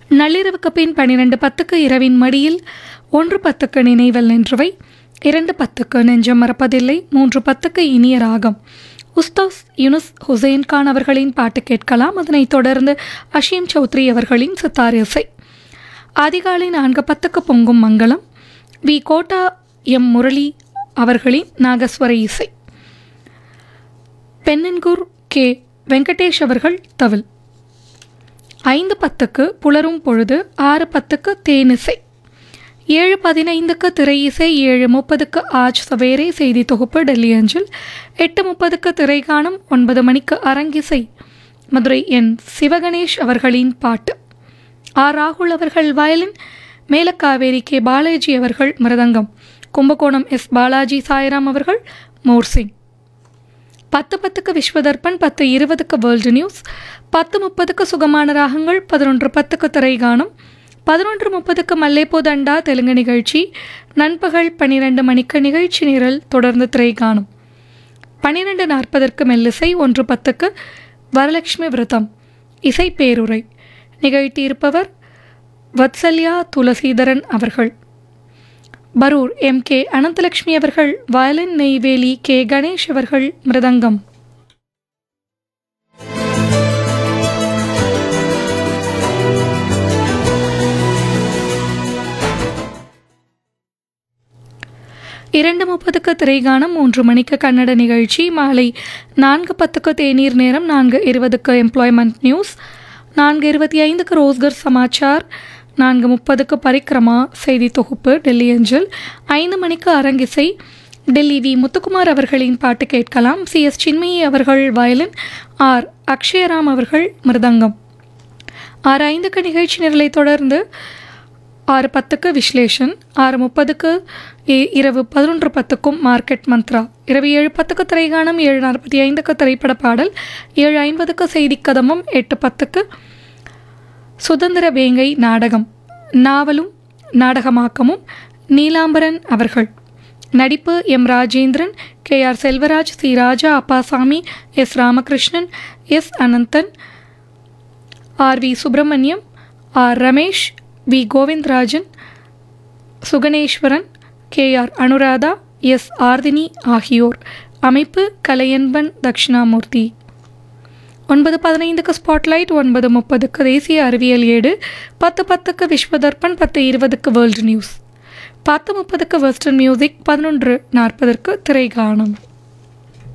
நள்ளிரவுக்கு பின் பன்னிரண்டு பத்துக்கு இரவின் மடியில் ஒன்று பத்துக்கு நினைவல் நின்றவை இரண்டு பத்துக்கு நெஞ்சம் மறப்பதில்லை மூன்று பத்துக்கு இனிய ராகம் உஸ்தாஸ் யுனுஸ் ஹுசைன் கான் அவர்களின் பாட்டு கேட்கலாம் அதனைத் தொடர்ந்து அஷீம் சௌத்ரி அவர்களின் சித்தார் இசை அதிகாலை நான்கு பத்துக்கு பொங்கும் மங்களம் வி கோட்டா எம் முரளி அவர்களின் நாகஸ்வர இசை பெண்ணன்கூர் கே வெங்கடேஷ் அவர்கள் தவில் ஐந்து பத்துக்கு புலரும் பொழுது ஆறு பத்துக்கு தேனிசை ஏழு பதினைந்துக்கு திரை இசை ஏழு முப்பதுக்கு ஆஜ் சவேரே செய்தி தொகுப்பு டெல்லி அஞ்சல் எட்டு முப்பதுக்கு திரைகாணம் ஒன்பது மணிக்கு அரங்கிசை மதுரை என் சிவகணேஷ் அவர்களின் பாட்டு ஆர் ராகுல் அவர்கள் வயலின் மேலக்காவேரி கே பாலாஜி அவர்கள் மிருதங்கம் கும்பகோணம் எஸ் பாலாஜி சாய்ராம் அவர்கள் மோர்சிங் பத்து பத்துக்கு விஸ்வதர்ப்பன் பத்து இருபதுக்கு வேர்ல்டு நியூஸ் பத்து முப்பதுக்கு சுகமான ராகங்கள் பதினொன்று பத்துக்கு திரைகானம் பதினொன்று முப்பதுக்கு மல்லேப்போ தண்டா தெலுங்கு நிகழ்ச்சி நண்பகல் பன்னிரெண்டு மணிக்கு நிகழ்ச்சி நிரல் தொடர்ந்து திரைகானம் பன்னிரெண்டு நாற்பதற்கு மெல்லிசை ஒன்று பத்துக்கு வரலட்சுமி விரதம் இசை பேருரை நிகழ்த்தியிருப்பவர் வத்சல்யா துளசீதரன் அவர்கள் பரூர் எம் கே அனந்தலட்சுமி அவர்கள் வயலின் நெய்வேலி கே கணேஷ் அவர்கள் மிருதங்கம் இரண்டு முப்பதுக்கு திரைகானம் மூன்று மணிக்கு கன்னட நிகழ்ச்சி மாலை நான்கு பத்துக்கு தேநீர் நேரம் நான்கு இருபதுக்கு எம்ப்ளாய்மெண்ட் நியூஸ் நான்கு இருபத்தி ஐந்துக்கு ரோஸ்கர் சமாச்சார் நான்கு முப்பதுக்கு பரிக்ரமா செய்தி தொகுப்பு டெல்லி அஞ்சல் ஐந்து மணிக்கு அரங்கிசை டெல்லி வி முத்துக்குமார் அவர்களின் பாட்டு கேட்கலாம் சி எஸ் சின்மயி அவர்கள் வயலின் ஆர் அக்ஷயராம் அவர்கள் மிருதங்கம் ஆறு ஐந்துக்கு நிகழ்ச்சி நிரலை தொடர்ந்து ஆறு பத்துக்கு விஸ்லேஷன் ஆறு முப்பதுக்கு இ- இரவு பதினொன்று பத்துக்கும் மார்க்கெட் மந்த்ரா இரவு ஏழு பத்துக்கு திரைகானம் ஏழு நாற்பத்தி ஐந்துக்கு திரைப்பட பாடல் ஏழு ஐம்பதுக்கு செய்தி கதமம் எட்டு பத்துக்கு சுதந்திர வேங்கை நாடகம் நாவலும் நாடகமாக்கமும் நீலாம்பரன் அவர்கள் நடிப்பு M Rajendran K R Selvaraj C Raja Appasamy S Ramakrishnan S Anandan R V Subramaniam R Ramesh V Govindarajan Suganeswaran K R Anuradha S Arthini ஆகியோர் அமைப்பு கலையன்பன் தட்சிணாமூர்த்தி ஒன்பது பதினைந்துக்கு ஸ்பாட்லைட் ஒன்பது முப்பதுக்கு தேசிய அறிவியல் ஏடு பத்து பத்துக்கு விஸ்வதர்ப்பன் பத்து இருபதுக்கு வேர்ல்டு நியூஸ் பத்து முப்பதுக்கு வெஸ்டர்ன் மியூசிக் பதினொன்று நாற்பதற்கு திரைகானம்